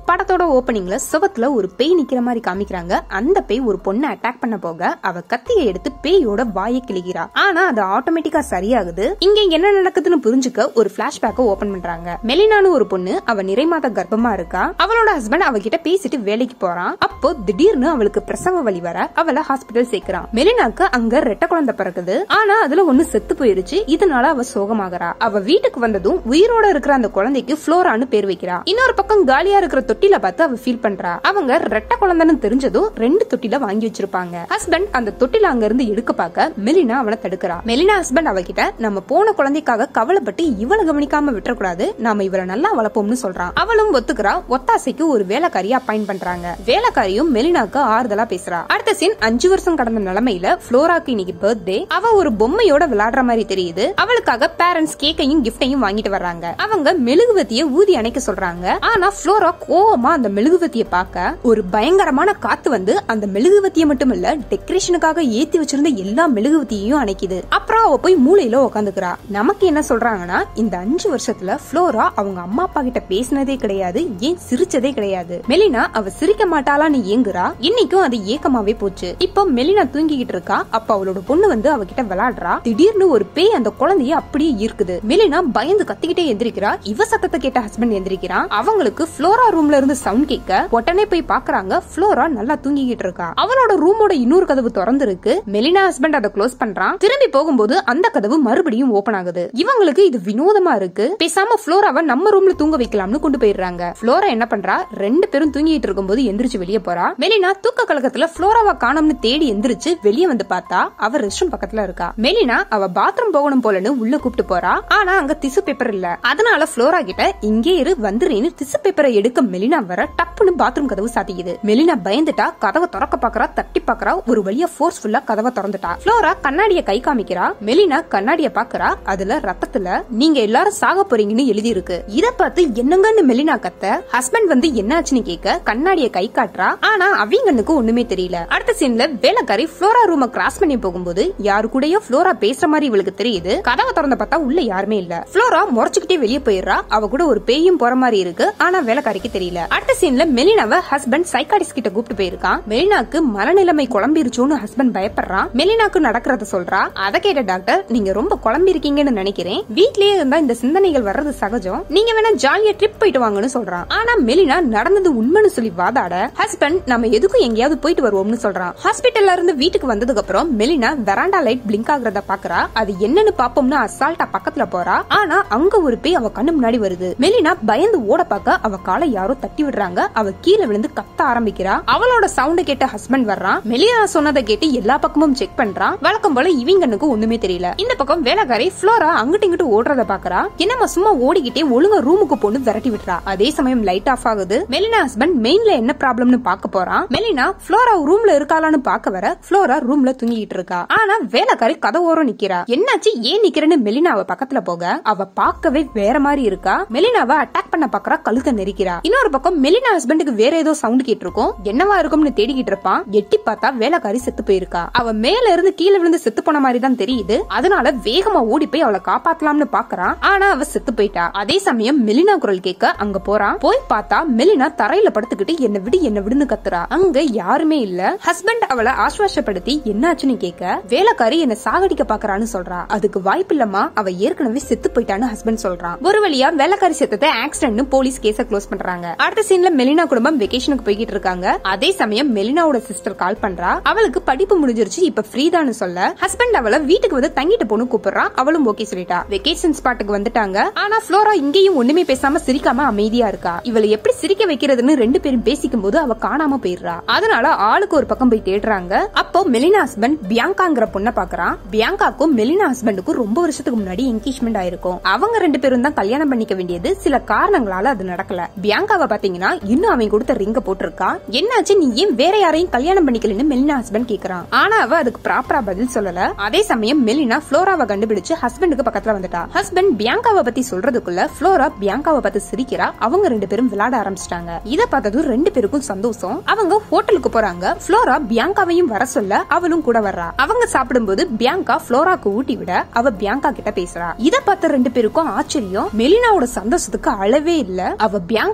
படத்தோட ஓப்பனிங்ல சுவத்துல ஒரு பேய் நிக்கிற மாதிரி காமிக்கிறாங்க அந்த பேய் ஒரு பொண்ணை அட்டாக் பண்ண போக அவ கத்தியை எடுத்து பேயோட வாயை கிளிகிறா ஆனா அது ஆட்டோமேட்டிக்கா சரியாகுது இங்க என்ன நடக்குதுன்னு புரிஞ்சுக்க ஒரு பிளாஷ்பேக்க ஓபன் பண்றாங்க மெலினானு ஒரு பொண்ணு அவ நிறைமாத கர்ப்பமா இருக்கா அவளோட ஹஸ்பண்ட் அவகிட்ட பேசிட்டு வேலைக்கு போறான் அப்போ திடீர்னு அவளுக்கு பிரசவ வலி வர அவளை ஹாஸ்பிட்டல் சேர்க்கிறான் மெலினாக்கு அங்க ரெட்ட குழந்தை பிறக்குது ஆனா அதுல ஒண்ணு செத்து போயிருச்சு இதனால அவ சோகமாகறா அவ வீட்டுக்கு வந்ததும் உயிரோட இருக்கிற அந்த குழந்தைக்கு ஃப்ளோரான்னு பேர் வைக்கிறா இன்னொரு பக்கம் காலியா இருக்கிற தொட்டில பார்த்து அவ ஃபீல் பண்றா அவங்க ரெட்ட குழந்தைன்னு தெரிஞ்சதும் ரெண்டு தொட்டில வாங்கி வச்சிருப்பாங்க ஹஸ்பண்ட் அந்த தொட்டில அங்க இருந்து எடுக்க பார்க்க மெலினா அவளை தடுக்கிறா மெலினா ஹஸ்பண்ட் அவகிட்ட நம்ம போன குழந்தைக்காக கவலைப்பட்டு இவளை கவனிக்காம விட்டுறக்கூடாது நாம இவளை நல்லா வளர்ப்போம்னு சொல்றான் அவளும் ஒத்துக்கிறா ஒத்தாசைக்கு ஒரு வேலைக்காரியை அப்பாயிண்ட் பண்றாங்க வேலைக்காரியும் மெலினாக்கு ஆறுதலா பேசுறா அடுத்த சீன் அஞ்சு வருஷம் கடந்த நிலைமையில ஃப்ளோராக்கு இன்னைக்கு பர்த்டே அவ ஒரு பொம்மையோட விளையாடுற மாதிரி தெரியுது அவளுக்காக பேரண்ட்ஸ் கேக்கையும் கிஃப்டையும் வாங்கிட்டு வர்றாங்க அவங்க மெழுகுவத்திய ஊதி அணைக்க சொல்றாங்க ஆனா ஃப்ளோரா கோவமா அந்த மெழுகுவத்திய பார்க்க ஒரு பயங்கரமான காத்து வந்து அந்த மெழுகுவத்திய மட்டும் இல்ல டெக்கரேஷனுக்காக ஏத்தி வச்சிருந்த எல்லா மெழுகுவத்தியையும் அணைக்குது அப்புறம் அவ போய் மூலையில உட்காந்துக்கிறா நமக்கு என்ன சொல்றாங்கன்னா இந்த அஞ்சு வருஷத்துல ஃப்ளோரா அவங்க அம்மா அப்பா கிட்ட பேசினதே கிடையாது ஏன் சிரிச்சதே கிடையாது மெலினா அவ சிரிக்க மாட்டாளான்னு ஏங்குறா இன்னைக்கும் அது ஏக்கமாவே போச்சு இப்போ மெலினா தூங்கிக்கிட்டு இருக்கா அப்ப அவளோட பொண்ணு வந்து அவகிட்ட விளையாடுறா திடீர்னு ஒரு பேய் அந்த குழந்தைய அப்படியே ஈர்க்குது மெலினா பயந்து கத்திக்கிட்டே எந்திரிக்கிறா இவ சத்தத்தை கேட்ட ஹஸ்பண்ட் எந்திரிக்கிறான் அவங்களுக்கு ஃப்ளோரா ரூம்ல இருந்து சவுண்ட் கேட்க உடனே போய் பாக்குறாங்க ஃப்ளோரா நல்லா தூங்கிக்கிட்டு இருக்கா அவளோட ரூமோட இன்னொரு கதவு திறந்து இருக்கு மெலினா ஹஸ்பண்ட் அதை க்ளோஸ் பண்றான் திரும்பி போகும்போது அந்த கதவு மறுபடியும் ஓபன் ஆகுது இவங்களுக்கு இது வினோதமா இருக்கு பேசாம ஃப்ளோராவை நம்ம ரூம்ல தூங்க வைக்கலாம்னு கொண்டு போயிடுறாங்க ஃப்ளோரா என்ன பண்றா ரெண்டு பேரும் தூங்கிட்டு இருக்கும்போது எந்திரிச்சு வெளியே போறா மெலினா தூக்க கலக்கத்துல ஃப்ளோராவை காணோம்னு தேடி எந்திரிச்சு வெளியே வந்து பார்த்தா அவ ரெஸ்ட் ரூம் பக்கத்துல இருக்கா மெலினா அவ பாத்ரூம் போகணும் போலன்னு உள்ள கூப்பிட்டு போறா ஆனா அங்க திசு பேப்பர் இல்ல அதனால ஃப்ளோரா கிட்ட இங்கே இரு வந்துறேன்னு திசு பேப்பரை எடுக்க மெலினா வர டப்புன்னு பாத்ரூம் கதவு சாத்திக்குது மெலினா பயந்துட்டா கதவை திறக்க பாக்குறா தட்டி பாக்குறா ஒரு வழியா ஃபோர்ஸ்ஃபுல்லா கதவை திறந்துட்டா ஃப்ளோரா கண்ணாடிய கை காமிக்கிறா மெலினா கண்ணாடிய பாக்குறா அதுல ரத்தத்துல நீங்க எல்லாரும் சாக போறீங்கன்னு எழுதி இருக்கு இத பார்த்து என்னங்கன்னு மெலினா கத்த ஹஸ்பண்ட் வந்து என்னாச்சுன்னு கேட்க கண்ணாடிய கை காட்டுறா ஆனா அவங்கனுக்கு ஒண்ணுமே தெரியல அடுத்த சீன்ல வேலைக்காரி ஃப்ளோரா ரூம கிராஸ் பண்ணி போகும்போது யாரு கூடயோ ஃப்ளோரா பேசுற மாதிரி இவளுக்கு தெரியுது கதவை திறந்த பார்த்தா உள்ள யாருமே இல்ல ஃப்ளோரா முறைச்சுக்கிட்டே வெளியே போயிடுறா அவ கூட ஒரு பேயும் போற மாதிரி இருக்கு ஆனா வேலைக்காரிக்கு தெரியல அடுத்த சீன்ல மெலினாவை ஹஸ்பண்ட் சைக்காடிஸ்ட் கிட்ட கூப்பிட்டு போயிருக்கான் மெலினாக்கு மனநிலைமை குழம்பிருச்சோன்னு ஹஸ்பண்ட் பயப்படுறான் மெலினாக்கு நடக்கிறத சொல்றா அத கேட்ட டாக்டர் நீங்க ரொம்ப குழம்பி இருக்கீங்கன்னு நினைக்கிறேன் வீட்லயே இருந்தா இந்த சிந்தனைகள் வர்றது சகஜம் நீங்க வேணா ஜாலியா ட்ரிப் போயிட்டு வாங்கன்னு சொல்றான் ஆனா மெலினா நடந்தது உண்மைன்னு சொல்லி வாதாட ஹஸ்பண்ட் நம்ம எதுக்கும் எங்கேயாவது போயிட்டு வருவோம்னு சொல்றான் ஹாஸ்பிட்டல்ல இருந்து வீட்டுக்கு வந்ததுக்கு அப்புறம் மெலினா வெராண்டா லைட் பிளிங்க் ஆகுறத பாக்குறா அது என்னன்னு பாப்போம்னு அசால்ட்டா பக்கத்துல போறா ஆனா அங்க ஒரு பேய் அவ கண்ணு முன்னாடி வருது மெலினா பயந்து ஓட பார்க்க அவ காலை யாரோ தட்டி விடுறாங்க அவ கீழே விழுந்து கத்த ஆரம்பிக்கிறா அவளோட சவுண்ட் கேட்ட ஹஸ்பண்ட் வர்றான் மெலினா சொன்னதை கேட்டு எல்லா பக்கமும் செக் பண்றான் வழக்கம் போல இவங்கனுக்கு ஒண்ணுமே தெரியல இந்த பக்கம் வேலைக்காரி ஃப்ளோரா அங்கிட்டு இங்கிட்டு ஓடுறத பாக்குறா என்னம்மா சும்மா ஓடிக்கிட்டே ஒழுங்கா ரூமுக்கு போன்னு விரட்டி விட்டுறா அதே சமயம் லைட் ஆஃப் ஆகுது மெலினா ஹஸ்பண்ட் மெயின்ல என்ன ப்ராப்ளம்னு பாக்க போறான் மெலினா ஃப்ளோரா ரூம்ல இருக்காளான்னு பாக்க வர ஃப்ளோரா ரூம்ல தூங்கிட்டு இருக்கா ஆனா வேலைக்காரி கதை ஓரம் நிக்கிறா என்னாச்சு ஏன் நிக்கிறேன்னு மெலினா அவ பக்கத்துல போக அவ பார்க்கவே வேற மாதிரி இருக்கா மெலினாவை அட்டாக் பண்ண பாக்குறா கழுத்தை நெரிக்கிறா இன்னொரு பக்கம் மெலினா ஹஸ்பண்டுக்கு வேற ஏதோ சவுண்ட் கேட்டிருக்கும் என்னவா இருக்கும்னு தேடிக்கிட்டு இருப்பான் எட்டி பார்த்தா வேலைக்காரி செத்து போயிருக்கா அவ மேல இருந்து கீழே விழுந்து செத்து போன மாதிரி தான் தெரியுது அதனால வேகமா ஓடி போய் அவளை காப்பாத்தலாம்னு பாக்குறான் ஆனா அவ செத்து போயிட்டா அதே சமயம் மெலினா குரல் கேட்க அங்க போறான் போய் பார்த்தா மெலினா தரையில படுத்துக்கிட்டு என்ன விடு என்ன விடுன்னு கத்துறா அங்க யாருமே இல்ல ஹஸ்பண்ட் அவளை ஆஸ்வாசப்படுத்தி என்னாச்சுன்னு கேட்க வேலைக்காரி என்ன சாகடிக்க பாக்குறான்னு சொல்றா அதுக்கு வாய்ப்பு இல்லம்மா அவ ஏற்கனவே செத்து போயிட்டான்னு ஹஸ்பண்ட் சொல்றான் ஒரு வழியா வேலைக்காரி செத்ததை ஆக்சிடென்ட் போலீஸ் கேஸ க்ளோஸ் பண்றாங்க அடுத்த சீன்ல மெலினா குடும்பம் வெக்கேஷனுக்கு போய்கிட்டு இருக்காங்க அதே சமயம் மெலினாவோட சிஸ்டர் கால் பண்றா அவளுக்கு படிப்பு முடிஞ்சிருச்சு இப்ப ஃப்ரீதான்னு சொல்ல ஹஸ்பண்ட் அவளை வீட்டுக்கு வந்து தங்கிட்டு போன்னு கூப்பிடுறான் அவளும் ஓகே சொல்லிட்டா வெக்கேஷன் ஸ்பாட்டுக்கு வந்துட்டாங்க ஆனா ஃப்ளோரா இங்கேயும் ஒண்ணுமே பேசாம சிரிக்காம அமைதியா இருக்கா இவளை எப்படி சிரிக்க வைக்கிறதுன்னு ரெண்டு பேரும் பேசிக்கும் போது அவ காணாம போயிடுறா அதனால ஆளுக்கு ஒரு பக்கம் போய் தேடுறாங்க அப்போ மெலினா ஹஸ்பண்ட் பியாங்காங்கிற பொண்ணை பாக்குறான் பியாங்காக்கும் மெலினா ஹஸ்பண்டுக்கும் ரொம்ப வருஷத்துக்கு முன்னாடி என்கேஜ்மெண்ட் ஆயிருக்கும் அவங்க ரெண்டு பேரும் தான் கல்யாணம் பண்ணிக்க வேண்டியது சில காரணங்களால அது நடக்கல பியாங்காவை பாத்தீங்கன்னா இன்னும் அவன் கொடுத்த ரிங்க போட்டிருக்கா என்னாச்சு நீ ஏன் வேற யாரையும் கல்யாணம் பண்ணிக்கலன்னு மெலினா ஹஸ்பண்ட் கேக்குறான் ஆனா அவ அதுக்கு ப்ராப்பரா பதில் சொல்லல அதே சமயம் மெலினா ஃப்ளோராவை கண்டுபிடிச்சு ஹஸ்பண்டுக்கு பக்கத்துல வந்துட்டா ஹஸ்பண்ட் பியாங்காவை பத்தி சொல்றதுக்குள்ள ஃப்ளோரா பியாங்காவை பார்த்து சிரிக்கிறா அவங்க ரெண்டு பேரும் விளையாட ஆரம்பிச்சிட்டாங்க இத பார்த்ததும் ரெண்டு பேருக்கும் சந்தோஷம் அவங்க ஹோட்டலுக்கு போறாங்க ஃப்ளோரா பியாங்காவையும் வர சொல்ல அவளும் கூட வர்றா அவங்க சாப்பிடும்போது பியாங்கா ஃப்ளோராக்கு ஊட்டி விட அவ பியாங்கா கிட்ட பேசுறா இத பார்த்த ரெண்டு பேருக்கும் ஆச்சரியம் மெலினாவோட சந்தோஷத்துக்கு அளவே இல்ல அவ பியாங்காவை ஒரு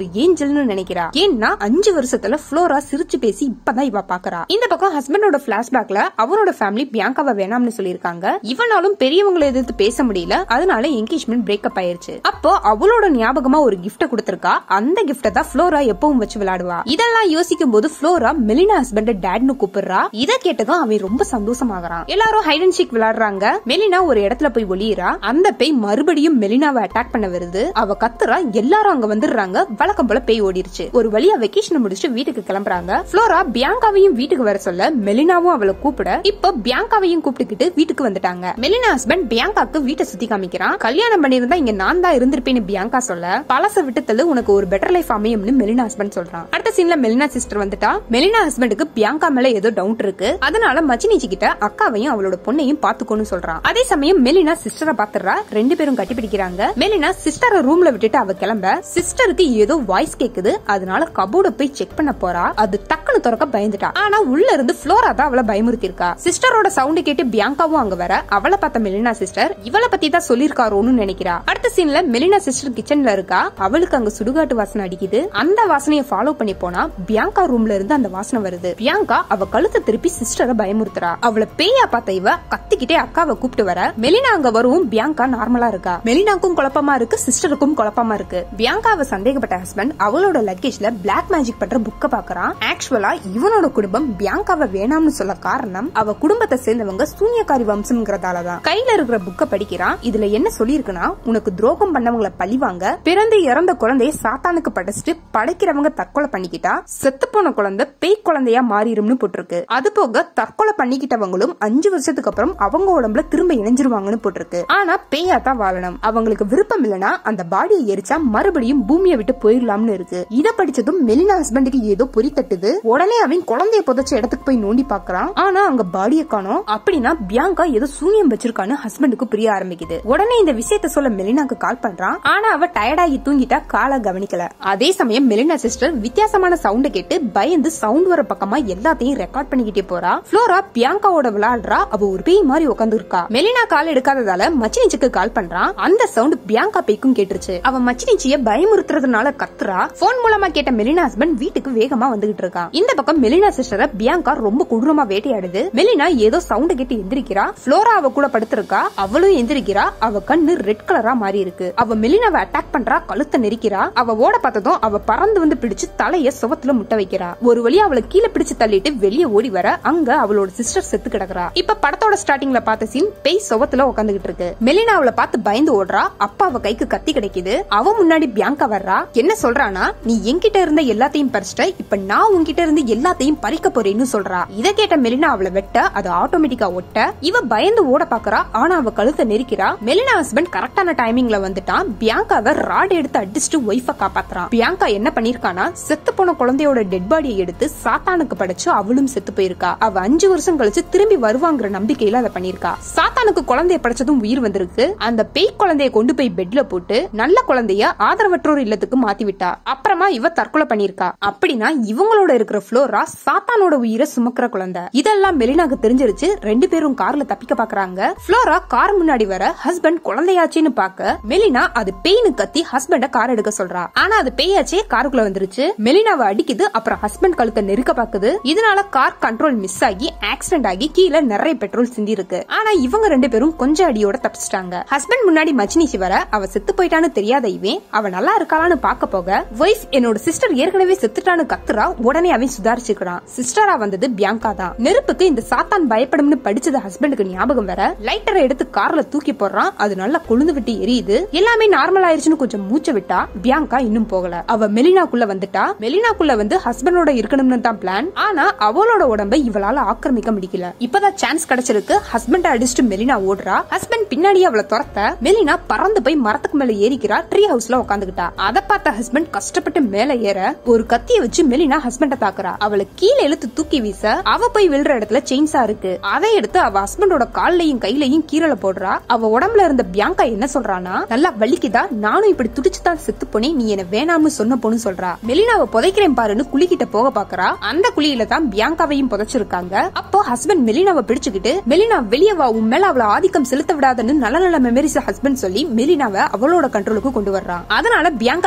ஒரு ஏஞ்சல்னு நினைக்கிறா ஏன்னா அஞ்சு வருஷத்துல ஃப்ளோரா சிரிச்சு பேசி இப்பதான் இவ பாக்குறா இந்த பக்கம் ஹஸ்பண்டோட பிளாஷ்பேக்ல அவனோட ஃபேமிலி பியாங்காவை வேணாம்னு சொல்லியிருக்காங்க இவனாலும் பெரியவங்களை எதிர்த்து பேச முடியல அதனால என்கேஜ்மெண்ட் பிரேக்கப் ஆயிருச்சு அப்போ அவளோட ஞாபகமா ஒரு கிஃப்ட கொடுத்திருக்கா அந்த கிஃப்ட தான் ஃப்ளோரா எப்பவும் வச்சு விளையாடுவா இதெல்லாம் யோசிக்கும் போது ஃப்ளோரா மெலினா ஹஸ்பண்ட டேட்னு கூப்பிடுறா இத கேட்டதும் அவன் ரொம்ப சந்தோஷமாகறான் எல்லாரும் ஹைட் அண்ட் சீக் விளையாடுறாங்க மெலினா ஒரு இடத்துல போய் ஒளியறா அந்த பேய் மறுபடியும் மெலினாவை அட்டாக் பண்ண வருது அவ கத்துறா எல்லாரும் அங்க வந்துடுறாங்க வழக்கம் போல பேய் ஓடிருச்சு ஒரு வழியா வெக்கேஷன் முடிச்சுட்டு வீட்டுக்கு கிளம்புறாங்க ஃப்ளோரா பியாங்காவையும் வீட்டுக்கு வர சொல்ல மெலினாவும் அவளை கூப்பிட இப்ப பியாங்காவையும் கூப்பிட்டுக்கிட்டு வீட்டுக்கு வந்துட்டாங்க மெலினா ஹஸ்பண்ட் பியாங்காக்கு வீட்டை சுத்தி காமிக்கிறான் கல்யாணம் பண்ணிருந்தா இங்க நான் தான் இருந்திருப்பேன்னு பியாங்கா சொல்ல பழச விட்டு தள்ளு உனக்கு ஒரு பெட்டர் லைஃப் அமையும்னு மெலினா ஹஸ்பண்ட் சொல்றான் அடுத்த சீன்ல மெலினா சிஸ்டர் வந்துட்டா மெலினா ஹஸ்பண்டுக்கு பியாங்கா மேல ஏதோ டவுட் இருக்கு அதனால மச்சினிச்சி கிட்ட அக்காவையும் அவளோட பொண்ணையும் பாத்துக்கோன்னு சொல்றான் அதே சமயம் மெலினா சிஸ்டரை பாத்துறா ரெண்டு பேரும் கட்டி பிடிக்கிறாங்க மெலினா சிஸ்டரை ரூம்ல விட்டுட்டு அவ கிளம்ப சிஸ்டருக்கு ஏதோ வாய்ஸ் கேக்குது அதனால கபோர்ட போய் செக் பண்ண போறா அது டக்குன்னு திறக்க பயந்துட்டா ஆனா உள்ள இருந்து ஃப்ளோரா தான் அவளை பயமுறுத்தி இருக்கா சிஸ்டரோட சவுண்ட் கேட்டு பியாங்காவும் அங்க வர அவளை பார்த்த மெலினா சிஸ்டர் இவளை பத்தி தான் சொல்லிருக்காரோன்னு நினைக்கிறா அடுத்த சீன்ல மெலினா சிஸ்டர் கிச்சன்ல இருக்கா அவளுக்கு அங்க சுடுகாட்டு வாசனை அடிக்குது அந்த வாசனையை ஃபாலோ பண்ணி போனா பியாங்கா ரூம்ல இருந்து அந்த வாசனை வருது பியாங்கா அவ கழுத்தை திருப்பி சிஸ்டரை பயமுறுத்துறா அவளை பேயா பார்த்த இவ கத்திக்கிட்டே அக்காவை கூப்பிட்டு வர மெலினா அங்க வரவும் பியாங்கா நார்மலா இருக்கா மெலினாக்கும் குழப்பமா இருக்கு சிஸ்டருக்கும் குழப்பமா இருக்கு பியாங்காவை சந்தேகப்பட்ட ஹஸ்பண்ட் அவளோட லக்கேஜ்ல பிளாக் மேஜிக் பண்ற புக்க பாக்குறான் ஆக்சுவலா இவனோட குடும்பம் பியாங்காவை வேணாம்னு சொல்ல காரணம் அவ குடும்பத்தை சேர்ந்தவங்க சூன்யக்காரி வம்சம்ங்கிறதாலதான் கையில இருக்கிற புக்க படிக்கிறான் இதுல என்ன சொல்லிருக்குன்னா உனக்கு துரோகம் பண்ணவங்கள பழிவாங்க பிறந்து இறந்த குழந்தைய சாத்தானுக்கு படைச்சிட்டு படைக்கிறவங்க தற்கொலை பண்ணிக்கிட்டா செத்து போன குழந்தை பேய் குழந்தையா மாறிடும்னு போட்டிருக்கு அது போக தற்கொலை பண்ணிக்கிட்டவங்களும் அஞ்சு வருஷத்துக்கு அப்புறம் அவங்க உடம்புல திரும்ப இணைஞ்சிருவாங்கன்னு போட்டிருக்கு ஆனா பேயா தான் வாழணும் அவங்களுக்கு விருப்பம் இல்லனா அந்த பாடியை எரிச்சா மறுபடியும் பூமியை விட்டு போயிடலாம்னு இருக்கு இத படிச்சதும் மெலினா ஹஸ்பண்டுக்கு ஏதோ பொறி தட்டுது உடனே அவன் குழந்தைய புதைச்ச இடத்துக்கு போய் நோண்டி பாக்குறான் ஆனா அங்க பாடியை காணோம் அப்படின்னா பியாங்கா ஏதோ சூனியம் வச்சிருக்கான்னு ஹஸ்பண்டுக்கு புரிய ஆரம்பிக்குது உடனே இந்த விஷயத்த சொல்ல மெலினாக்கு கால் பண்றான் ஆனா அவ டயர்டாகி தூங்கிட்டா காலை கவனிக்கல அதே சமயம் மெலினா சிஸ்டர் வித்தியாசமான சவுண்ட கேட்டு பயந்து சவுண்ட் வர பக்கமா எல்லாத்தையும் ரெக்கார்ட் பண்ணிக்கிட்டே போறா ஃப்ளோரா பியாங்காவோட விளையாடுறா அவ ஒரு பேய் மாதிரி உட்காந்து இருக்கா மெலினா கால் எடுக்காததால மச்சினிச்சுக்கு கால் பண்றான் அந்த சவுண்ட் பியாங்கா பேய்க்கும் கேட்டுருச்சு அவ மச்சினிச்சிய பயமுறுத்துறதுனால கத்துறா போன் மூலமா கேட்ட மெலினா ஹஸ்பண்ட் வீட்டுக்கு வேகமா வந்துகிட்டு இருக்கா இந்த பக்கம் மெலினா சிஸ்டரை பியாங்கா ரொம்ப கொடூரமா வேட்டையாடுது மெலினா ஏதோ சவுண்ட் கேட்டு எந்திரிக்கிறா ஃப்ளோரா அவ கூட படுத்திருக்கா அவளும் எந்திரிக்கிறா அவ கண்ணு ரெட் கலரா மாறி இருக்கு அவ மெலினாவை அட்டாக் பண்றா கழுத்தை நெரிக்கிறா அவ ஓட பார்த்ததும் அவ பறந்து வந்து பிடிச்சு தலைய சுவத்துல முட்டை வைக்கிறா ஒரு வழியா அவளை கீழே பிடிச்சு தள்ளிட்டு வெளியே ஓடி வர அங்க அவளோட சிஸ்டர் செத்து கிடக்குறா இப்ப படத்தோட ஸ்டார்டிங்ல பார்த்த சீன் பேய் சுவத்துல உட்காந்துகிட்டு இருக்கு மெலினா அவளை பார்த்து பயந்து ஓடுறா அப்பா அவ கைக்கு கத்தி கிடைக்குது அவ முன்னாடி பியாங்கா வர்றா என்ன சொல்றானா நீ என்கிட்ட இருந்த எல்லாத்தையும் பறிச்சிட்ட இப்ப நான் உன்கிட்ட இருந்து எல்லாத்தையும் பறிக்க போறேன்னு சொல்றா இத கேட்ட மெலினா அவளை வெட்ட அது ஆட்டோமேட்டிக்கா ஒட்ட இவ பயந்து ஓட பாக்குறா ஆனா அவ கழுத்தை நெரிக்கிறா மெலினா ஹஸ்பண்ட் கரெக்டான டைமிங்ல வந்துட்டான் பியாங்காவை ராட் எடுத்து அடிச்சுட்டு ஒய்ஃப காப்பாத்துறான் பியாங்கா என்ன பண்ணிருக்கானா செத்து போன குழந்தையோட டெட் பாடியை எடுத்து சாத்தானுக்கு படைச்சு அவளும் செத்து போயிருக்கா அவ அஞ்சு வருஷம் கழிச்சு திரும்பி வருவாங்கிற நம்பிக்கையில அதை பண்ணிருக்கா சாத்தானுக்கு குழந்தைய படைச்சதும் உயிர் வந்திருக்கு அந்த பேய் குழந்தைய கொண்டு போய் பெட்ல போட்டு நல்ல குழந்தைய ஆதரவற்றோர் இல்லத்துக்கு மாத்தி விட்டா அப்புறமா இவ தற்கொலை பண்ணிருக்கா அப்படின்னா இவங்களோட இருக்கிற ஃப்ளோரா சாத்தானோட உயிரை சுமக்கிற குழந்தை இதெல்லாம் மெலினாக்கு தெரிஞ்சிருச்சு ரெண்டு பேரும் கார்ல தப்பிக்க பாக்குறாங்க ஃப்ளோரா கார் முன்னாடி வர ஹஸ்பண்ட் குழந்தையாச்சின்னு பாக்க மெலினா அது பேய்னு கத்தி ஹஸ்பண்ட கார் எடுக்க சொல்றா ஆனா அது பேயாச்சே காருக்குள்ள வந்துருச்சு மெலினாவை அடிக்குது அப்புறம் ஹஸ்பண்ட் கழுத்தை நெருக்க பாக்குது இதனால கார் கண்ட்ரோல் மிஸ் ஆகி ஆக்சிடென்ட் ஆகி கீழே நிறைய பெட்ரோல் சிந்தி இருக்கு ஆனா இவங்க ரெண்டு பேரும் கொஞ்சம் அடியோட தப்பிச்சிட்டாங்க ஹஸ்பண்ட் முன்னாடி மச்சினிச்சு வர அவ செத்து போயிட்டான்னு தெரியாத இவன் அவ நல்லா இருக்காளான்னு பாக்க போக ஒய்ஃப் என்னோட சிஸ்டர் ஏற்கனவே செத்துட்டான்னு கத்துறா உடனே அவன் சுதாரிச்சுக்கிறான் சிஸ்டரா வந்தது பியாங்கா தான் நெருப்புக்கு இந்த சாத்தான் பயப்படும்னு படிச்சது ஹஸ்பண்டுக்கு ஞாபகம் வர லைட்டரை எடுத்து கார்ல தூக்கி போடுறான் அது நல்லா கொழுந்து விட்டு எரியுது எல்லாமே நார்மல் ஆயிருச்சுன்னு கொஞ்சம் மூச்சை விட்டா பியாங்கா இன்னும் போகல அவ மெலினாக்குள்ள வந்துட்டா மெலினாக்குள்ள வந்து ஹஸ்பண்டோட இருக்கணும்னு தான் பிளான் ஆனா அவளோட உடம்ப இவளால ஆக்கிரமிக்க முடியல இப்பதான் சான்ஸ் கிடைச்சிருக்கு ஹஸ்பண்ட அடிச்சுட்டு மெலினா ஓடுறா ஹஸ்பண்ட் பின்னாடி அவளை துரத்த மெலினா பறந்து போய் மரத்துக்கு மேல ஏறிக்கிறா ட்ரீ ஹவுஸ்ல உட்காந்துக்கிட்டா அதை பார்த்த ஹஸ்பண்ட் கஷ்டப்பட்டு மேல ஏற ஒரு கத்திய வச்சு மெலினா ஹஸ்பண்ட தாக்குறா அவளை கீழே இழுத்து தூக்கி வீச அவ போய் விழுற இடத்துல செயின்ஸா இருக்கு அதை எடுத்து அவ ஹஸ்பண்டோட கால்லையும் கையிலையும் கீழே போடுறா அவ உடம்புல இருந்த பியாங்கா என்ன சொல்றானா நல்லா வலிக்குதா நானும் இப்படி துடிச்சு தான் செத்து போனேன் நீ என்ன வேணாம்னு சொன்ன பொண்ணு சொல்றா மெலினாவை புதைக்கிறேன் பாருன்னு குளிக்கிட்ட போக பாக்குறா அந்த குழியில தான் பியாங்காவையும் புதைச்சிருக்காங்க அப்போ ஹஸ்பண்ட் மெலினாவை பிடிச்சுக்கிட்டு மெலினா வெளியே வா உன் மேல அவள ஆதிக்கம் செலுத்த விடாதன்னு நல்ல நல்ல மெமரிஸ் ஹஸ்பண்ட் சொல்லி மெலினாவை அவளோட கண்ட்ரோலுக்கு கொண்டு வர்றான் அதனால பியாங்கா தனியா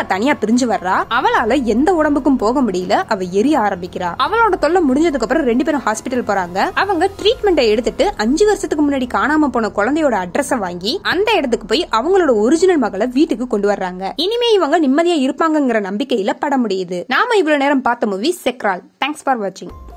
பிரிஞ்சு வர்றா அவளால எந்த உடம்புக்கும் போக முடியல அவ எரிய ஆரம்பிக்கிறா அவளோட தொல்லை முடிஞ்சதுக்கு அப்புறம் ரெண்டு பேரும் ஹாஸ்பிட்டல் போறாங்க அவங்க ட்ரீட்மெண்ட்டை எடுத்துட்டு அஞ்சு வருஷத்துக்கு முன்னாடி காணாம போன குழந்தையோட அட்ரஸ வாங்கி அந்த இடத்துக்கு போய் அவங்களோட ஒரிஜினல் மகளை வீட்டுக்கு கொண்டு வர்றாங்க இனிமே இவங்க நிம்மதியா இருப்பாங்கங்கிற நம்பிக்கையில பட முடியுது நாம இவ்வளவு நேரம் பார்த்த மூவி செக்ரால் தேங்க்ஸ் ஃபார் வாட்சிங்